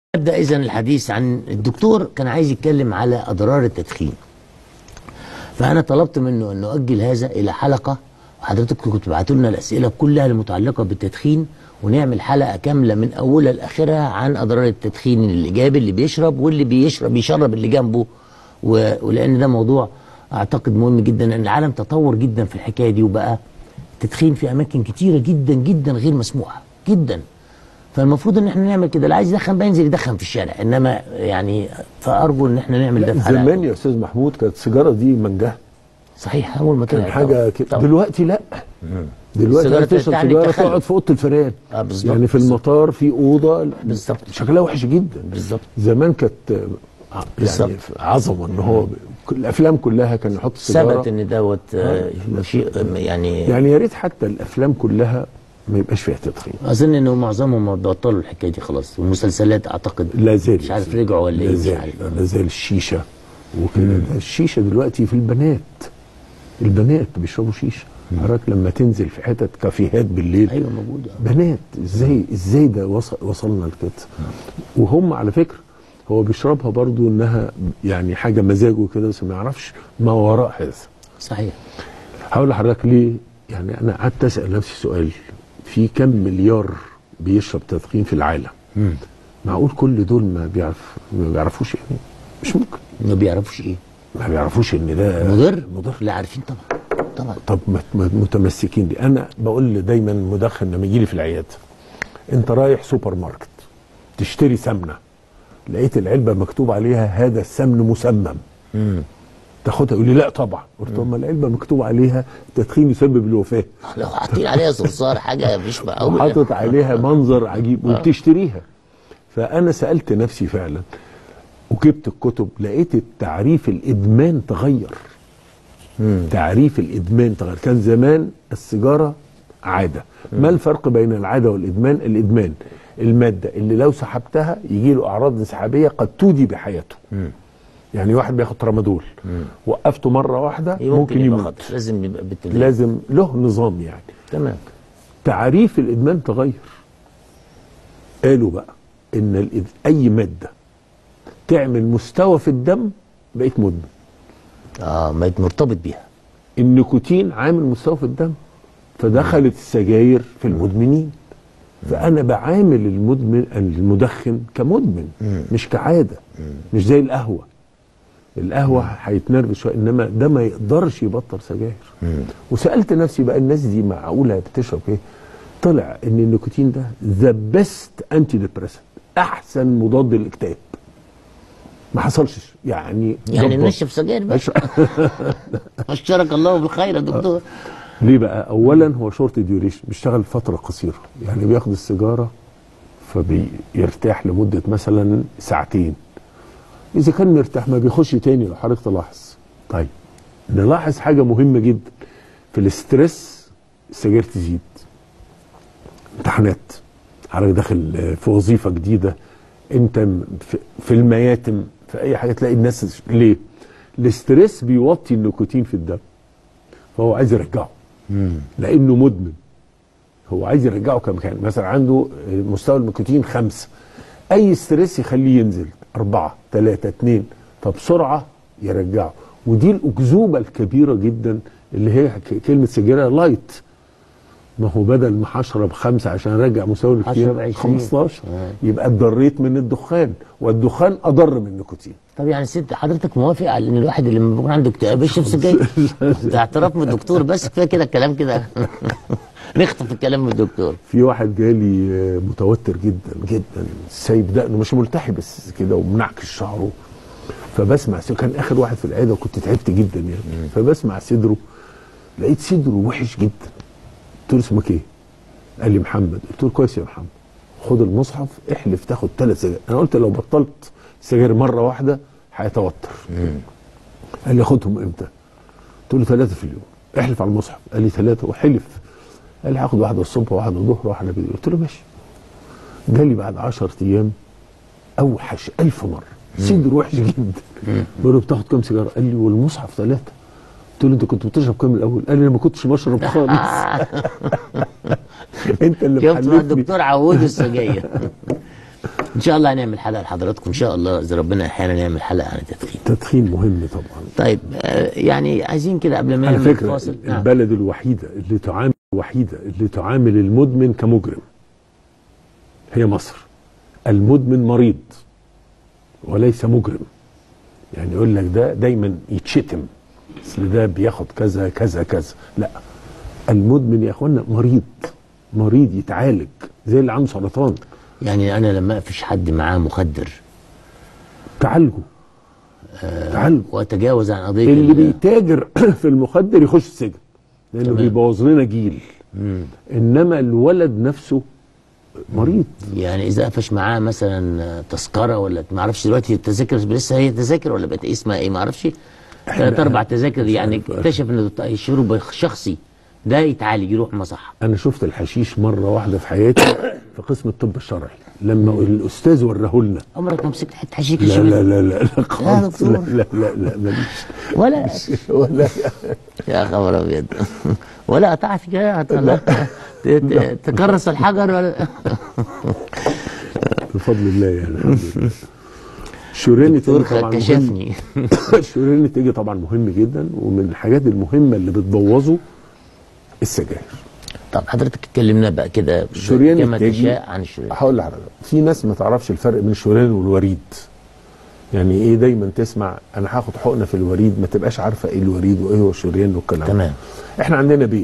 نبدأ إذا الحديث عن الدكتور كان عايز يتكلم على أضرار التدخين فأنا طلبت منه أن نؤجل هذا إلى حلقة وحضرتك كنت تبعتوا لنا الأسئلة كلها المتعلقة بالتدخين ونعمل حلقة كاملة من أولها لآخرها عن أضرار التدخين الإيجابي اللي بيشرب واللي بيشرب بيشرب اللي جنبه و... ولأن ده موضوع أعتقد مهم جدا أن العالم تطور جدا في الحكاية دي وبقى تدخين في أماكن كتيرة جدا جدا غير مسموحة جدا فالمفروض ان احنا نعمل كده اللي عايز يدخن بقى ينزل يدخن في الشارع انما يعني فارجو ان احنا نعمل ده في حلقة. زمان يا استاذ محمود كانت السيجاره دي منجاه صحيح اول ما كان طلع حاجه كده طبعا. دلوقتي لا دلوقتي السيجارة عايز تشرب تعني سيجاره التخلف. تقعد في اوضه الفيران اه بالظبط يعني في المطار في اوضه بالظبط. شكلها وحش جدا بالظبط زمان كانت آه، بالظبط. يعني عظمه ان هو كل الافلام كلها كان يحط السيجاره ثبت ان دوت آه، شيء يعني, يعني يا ريت حتى الافلام كلها ما يبقاش فيها تدخين اظن انه معظمهم بطلوا الحكايه دي خلاص والمسلسلات اعتقد لا زال مش عارف رجعوا ولا ايه لا مش زال عارف لا زال الشيشه وكده ده الشيشه دلوقتي في البنات البنات بيشربوا شيشه حضرتك لما تنزل في حتت كافيهات بالليل ايوه موجوده بنات ازاي ازاي ده وصل وصلنا لكده وهم على فكره هو بيشربها برضو انها يعني حاجه مزاجه كده بس ما يعرفش ما وراء هذا صحيح هقول لحضرتك ليه يعني انا قعدت اسال نفسي سؤال في كم مليار بيشرب تدخين في العالم معقول كل دول ما بيعرف ما بيعرفوش يعني مش ممكن ما بيعرفوش ايه ما بيعرفوش ان ده مضر مضر لا عارفين طبعا طبعا طب مت- مت- متمسكين دي انا بقول دايما مدخن لما يجي لي في العياده انت رايح سوبر ماركت تشتري سمنه لقيت العلبه مكتوب عليها هذا السمن مسمم تاخدها يقول لي لا طبعا قلت له ما العلبه مكتوب عليها التدخين يسبب الوفاه لو حاطين عليها صرصار حاجه مش معقوله وحاطط عليها منظر عجيب وبتشتريها فانا سالت نفسي فعلا وجبت الكتب لقيت التعريف الادمان تغير تعريف الادمان تغير كان زمان السيجاره عاده ما الفرق بين العاده والادمان الادمان الماده اللي لو سحبتها يجي له اعراض انسحابيه قد تودي بحياته يعني واحد بياخد ترامادول وقفته مره واحده إيه ممكن يبقى يموت خطر لازم يبقى بالتدريج لازم له نظام يعني تمام تعريف الادمان تغير قالوا بقى ان الإد- اي ماده تعمل مستوى في الدم بقيت مدمن اه ما مرتبط بيها النيكوتين عامل مستوى في الدم فدخلت السجاير في المدمنين فانا بعامل المدمن المدخن كمدمن مش كعاده مش زي القهوه القهوه هيتنرفز شويه انما ده ما يقدرش يبطل سجاير وسالت نفسي بقى الناس دي معقوله بتشرب ايه طلع ان النيكوتين ده ذا بيست انتي ديبريسنت احسن مضاد للاكتئاب ما حصلش يعني يعني جبار. نشرب سجاير بقى أشرب. بشرك الله بالخير يا دكتور ليه بقى؟ اولا هو شورت ديوريشن بيشتغل فتره قصيره يعني بياخد السيجاره فبيرتاح لمده مثلا ساعتين اذا كان مرتاح ما بيخش تاني لو حضرتك تلاحظ طيب نلاحظ حاجه مهمه جدا في الاسترس السجاير تزيد امتحانات حضرتك داخل في وظيفه جديده انت م- في- في المياتم في اي حاجه تلاقي الناس ليه؟ الاسترس بيوطي النيكوتين في الدم فهو عايز يرجعه لانه مدمن هو عايز يرجعه كما كان مثلا عنده مستوى النيكوتين خمسة اي ستريس يخليه ينزل أربعة ثلاثة اتنين فبسرعة يرجعه ودي الأكذوبة الكبيرة جدا اللي هي ك- كلمة سجاير لايت ما هو بدل ما هشرب خمسة عشان ارجع مستوى هشرب النيكوتين 20. 15 آه. يبقى اتضريت من الدخان والدخان اضر من النيكوتين طب يعني ست حضرتك موافق على ان الواحد اللي لما بيكون عنده اكتئاب يشرب سجاير ده اعتراف من الدكتور بس كفايه كده الكلام كده نخطف الكلام من الدكتور في واحد جالي آه، متوتر جدا جدا سايب دقنه مش ملتحي بس كده ومنعكش شعره فبسمع صدره كان اخر واحد في العياده وكنت تعبت جدا يعني فبسمع صدره لقيت صدره وحش جدا قلت له اسمك ايه؟ قال لي محمد قلت له كويس يا محمد خد المصحف احلف تاخد ثلاث سجاير انا قلت لو بطلت سجاير مره واحده هيتوتر قال لي خدهم امتى؟ قلت له ثلاثه في اليوم احلف على المصحف قال لي ثلاثه وحلف قال لي هاخد واحده الصبح وواحده الظهر وواحده بالليل قلت له ماشي جالي بعد 10 ايام اوحش ألف مره صدر وحش جدا بقول له بتاخد كام سيجاره؟ قال لي والمصحف ثلاثه قلت له انت كنت بتشرب كام الاول؟ قال لي انا ما كنتش بشرب خالص انت اللي شفت بقى محلفني الدكتور عوده السجاير ان شاء الله هنعمل حلقه لحضراتكم ان شاء الله اذا ربنا احيانا نعمل حلقه عن التدخين التدخين مهم طبعا طيب آه، يعني عايزين كده قبل ما على نعمل فكره فاصل نعم. البلد الوحيده اللي تعامل الوحيده اللي تعامل المدمن كمجرم هي مصر المدمن مريض وليس مجرم يعني يقول لك ده دايما يتشتم اصل ده بياخد كذا كذا كذا لا المدمن يا اخوانا مريض مريض يتعالج زي اللي عنده سرطان يعني انا لما اقفش حد معاه مخدر تعالجه تعالجه واتجاوز عن قضيه اللي ال- بيتاجر في المخدر يخش السجن لانه تمام. بيبوظ لنا جيل انما الولد نفسه مريض يعني اذا قفش معاه مثلا تذكره ولا ما اعرفش دلوقتي التذاكر لسه هي تذاكر ولا بقت إيه اسمها ايه ما اعرفش ثلاث اربع تذاكر يعني عارف. اكتشف ان الشرب شخصي ده يتعالج يروح مصحه انا شفت الحشيش مره واحده في حياتي في قسم الطب الشرعي لما الاستاذ وراه لنا عمرك ما مسكت حته حشيش لا لا لا لا لا خالص لا دكتور. لا لا لا ماليش ولا ولا يا خبر ابيض ولا قطعت كده هت- ت- ت- تكرس الحجر ولا بفضل الله يعني الحمد لله الشريان دكتور التاجي طبعا مهم كشفني الشريان التاجي طبعا مهم جدا ومن الحاجات المهمه اللي بتبوظه السجاير طب حضرتك اتكلمنا بقى كده الشريان كما التاجي- تشاء عن الشريان هقول لحضرتك في ناس ما تعرفش الفرق بين الشريان والوريد يعني ايه دايما تسمع انا هاخد حقنه في الوريد ما تبقاش عارفه ايه الوريد وايه هو الشريان والكلام ده. تمام احنا عندنا بيت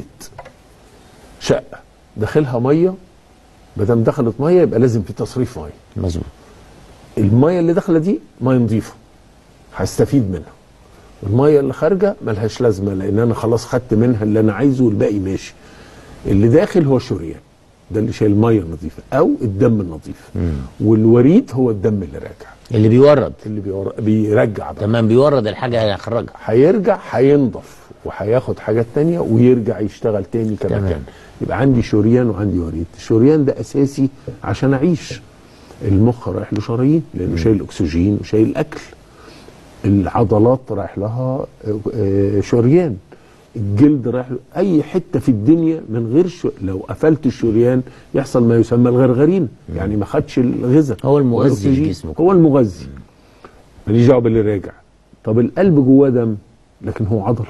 شقه داخلها ميه ما دام دخلت ميه يبقى لازم في تصريف ميه مظبوط الميه اللي داخله دي ميه نظيفه هستفيد منها الميه اللي خارجه ملهاش لازمه لان انا خلاص خدت منها اللي انا عايزه والباقي ماشي اللي داخل هو الشريان ده اللي شايل الميه النظيفه او الدم النظيف والوريد هو الدم اللي راجع اللي بيورد اللي بيور... بيرجع بقى تمام بيورد الحاجه هيخرجها هيرجع هينضف وهياخد حاجات تانية ويرجع يشتغل تاني كما تمام. كان يبقى عندي شريان وعندي وريد الشريان ده اساسي عشان اعيش المخ رايح له شرايين لانه شايل اكسجين وشايل الاكل العضلات رايح لها آه، شريان الجلد رايح له اي حته في الدنيا من غير ش... لو قفلت الشريان يحصل ما يسمى الغرغرين يعني ما خدش الغذاء هو المغذي والأكسجين. للجسم هو المغذي ماليش دعوه باللي راجع طب القلب جواه دم لكن هو عضله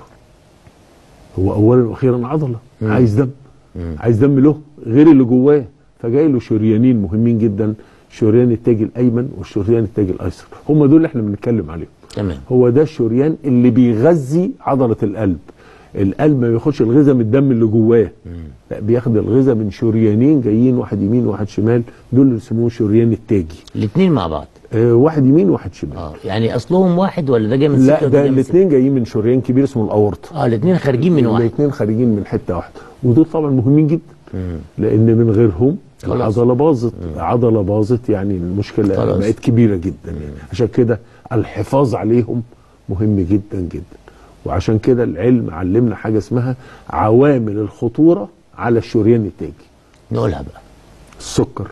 هو اولا واخيرا عضله عايز دم عايز دم له غير اللي جواه فجاي له شريانين مهمين جدا شريان التاج الايمن والشريان التاج الايسر هم دول اللي احنا بنتكلم عليهم تمام هو ده الشريان اللي بيغذي عضله القلب القلب ما بياخدش الغذاء من الدم اللي جواه لا بياخد الغذاء من شريانين جايين واحد يمين وواحد شمال دول اللي يسموه شريان التاجي الاثنين مع بعض آه واحد يمين وواحد شمال اه يعني اصلهم واحد ولا ده جاي من لا سكه وده ده جاي من سكة؟ الاثنين جايين من شريان كبير اسمه الاورطه اه الاثنين خارجين من واحد الاثنين خارجين من حته واحده ودول طبعا مهمين جدا لان من غيرهم خلاص. العضله باظت عضله باظت يعني المشكله خلاص. بقت كبيره جدا يعني عشان كده الحفاظ عليهم مهم جدا جدا وعشان كده العلم علمنا حاجه اسمها عوامل الخطوره على الشريان التاجي نقولها بقى السكر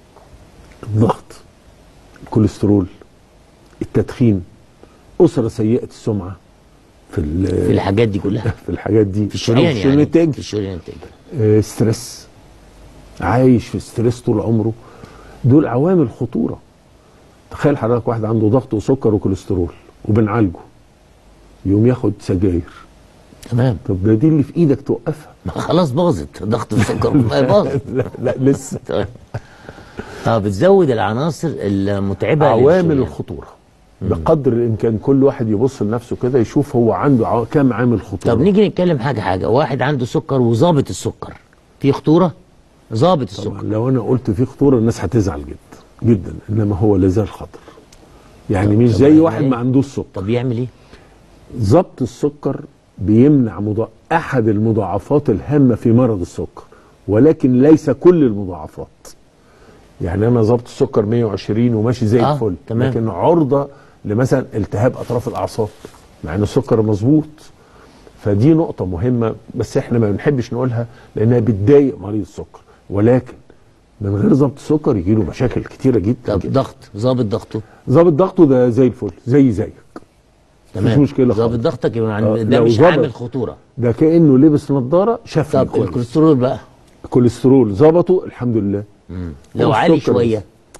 الضغط الكوليسترول التدخين أسرة سيئة السمعة في ال- في الحاجات دي كلها في الحاجات دي في الشريان أو في الشريان يعني التاجي في الشريان التاجي آه، ستريس عايش في ستريس طول عمره دول عوامل خطورة تخيل حضرتك واحد عنده ضغط وسكر وكوليسترول وبنعالجه يقوم ياخد سجاير تمام طب ده دي اللي في ايدك توقفها ما خلاص باظت ضغط السكر ما باظت لا, لا لسه طيب. اه بتزود العناصر المتعبه عوامل للشريان. الخطوره بقدر الامكان كل واحد يبص لنفسه كده يشوف هو عنده عو... كام عامل خطوره طب نيجي نتكلم حاجه حاجه واحد عنده سكر وظابط السكر في خطوره ظابط طبعا السكر لو انا قلت في خطوره الناس هتزعل جدا جدا انما هو لازال خطر يعني طب- مش طب زي يعني واحد إيه؟ ما عندوش سكر طب يعمل ايه ضبط السكر بيمنع مضا... احد المضاعفات الهامه في مرض السكر ولكن ليس كل المضاعفات يعني انا ضبط السكر 120 وماشي زي آه، الفل تمام. لكن عرضه لمثلا التهاب اطراف الاعصاب مع ان السكر مظبوط فدي نقطه مهمه بس احنا ما بنحبش نقولها لانها بتضايق مريض السكر ولكن من غير ضبط السكر يجي له مشاكل كتيره جدا طب ضغط ظابط ضغطه ضابط ضغطه ده زي الفل زي زيك تمام مشكلة ظابط خالص. ضغطك يبقى آه، عن- ده لو مش ظبط. عامل خطوره ده كانه لبس نظاره شافني طب كويس الكوليسترول بقى الكوليسترول ظبطه الحمد لله لو هو عالي السكر شويه بس.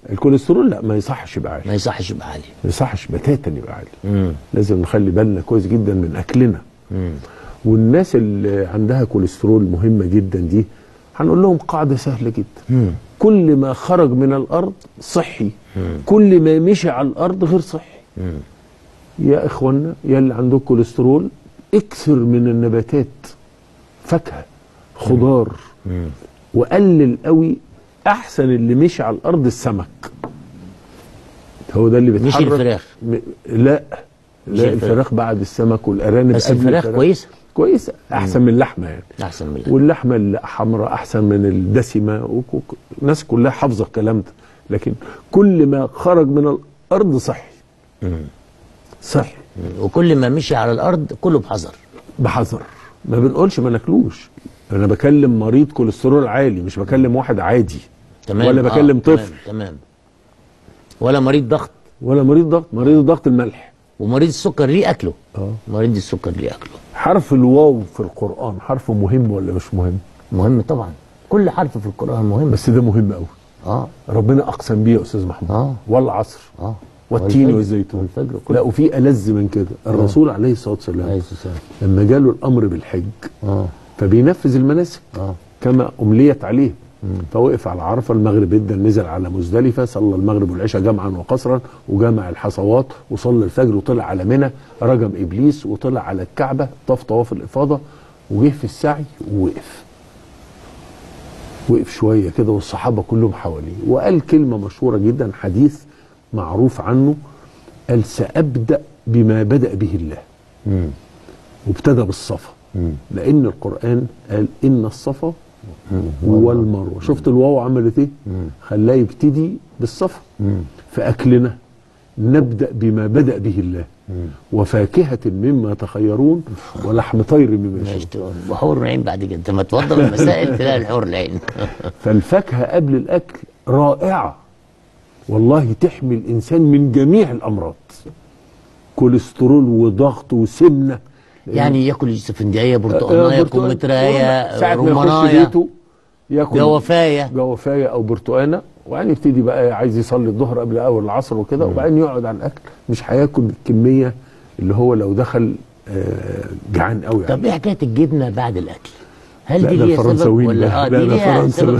الكوليسترول لا ما يصحش يبقى عالي ما يصحش يبقى عالي ما يصحش بتاتا يبقى عالي مم. لازم نخلي بالنا كويس جدا من اكلنا مم. والناس اللي عندها كوليسترول مهمه جدا دي هنقول لهم قاعده سهله جدا مم. كل ما خرج من الارض صحي كل ما مشي على الارض غير صحي مم. يا اخوانا يا اللي عندهم كوليسترول اكثر من النباتات فاكهه خضار مم. وقلل قوي احسن اللي مشي على الارض السمك هو ده اللي مش بيتحرك الفراخ. م... لا مش لا الفراخ. الفراخ بعد السمك والارانب بس قبل الفراخ كويسه كويسه احسن من اللحمه يعني احسن من اللحم. واللحمه الحمراء احسن من الدسمه وك- وك- الناس كلها حافظه الكلام ده لكن كل ما خرج من الارض صحي مم. صحي مم. وكل ما مشي على الارض كله بحذر بحذر ما بنقولش ما ناكلوش انا بكلم مريض كوليسترول عالي مش بكلم واحد عادي تمام ولا بكلم تمام. طفل تمام ولا مريض ضغط ولا مريض ضغط مريض ضغط الملح ومريض السكر ليه اكله اه مريض السكر ليه اكله حرف الواو في القرآن حرف مهم ولا مش مهم مهم طبعا كل حرف في القران مهم بس ده مهم قوي اه ربنا أقسم بيه يا أستاذ محمود آه. والعصر اه والتين والفجر. والزيتون والفجر لا كله وفي ألذ من كده الرسول عليه الصلاة عليه والسلام الصلاة والسلام. لما جاله الأمر بالحج اه فبينفذ المناسك اه كما أمليت عليه فوقف على عرفة المغرب جدا نزل على مزدلفة صلى المغرب والعشاء جمعا وقصرا وجمع الحصوات وصلى الفجر وطلع على منى رجم إبليس وطلع على الكعبة طاف طواف الإفاضة وجه في السعي ووقف وقف شوية كده والصحابة كلهم حواليه وقال كلمة مشهورة جدا حديث معروف عنه قال سأبدأ بما بدأ به الله مم. وابتدى بالصفا مم. لأن القرآن قال إن الصفا والمروة شفت الواو عملت ايه خلاه يبتدي بالصفا مم. في أكلنا نبدأ بما بدأ به الله وفاكهة مما تخيرون ولحم طير مما يشاءون ماشي وحور العين بعد كده انت ما توضب المسائل تلاقي الحور العين فالفاكهة قبل الأكل رائعة والله تحمي الإنسان من جميع الأمراض كوليسترول وضغط وسمنة يعني ياكل سفندية آه، برتقانية برتقال. كمثرية ساعة ما يخش رمانية بيته ياكل جوافاية جوافايه او برتقانه وبعدين يبتدي بقى عايز يصلي الظهر قبل اول العصر وكده وبعدين يقعد على الاكل مش هياكل الكميه اللي هو لو دخل آه، جعان قوي يعني طب ايه حكاية الجبنة بعد الأكل؟ هل لا دي ده ليها سبب الفرنساويين ولا بقى. اه لا دي ده ليها فرنسا سبب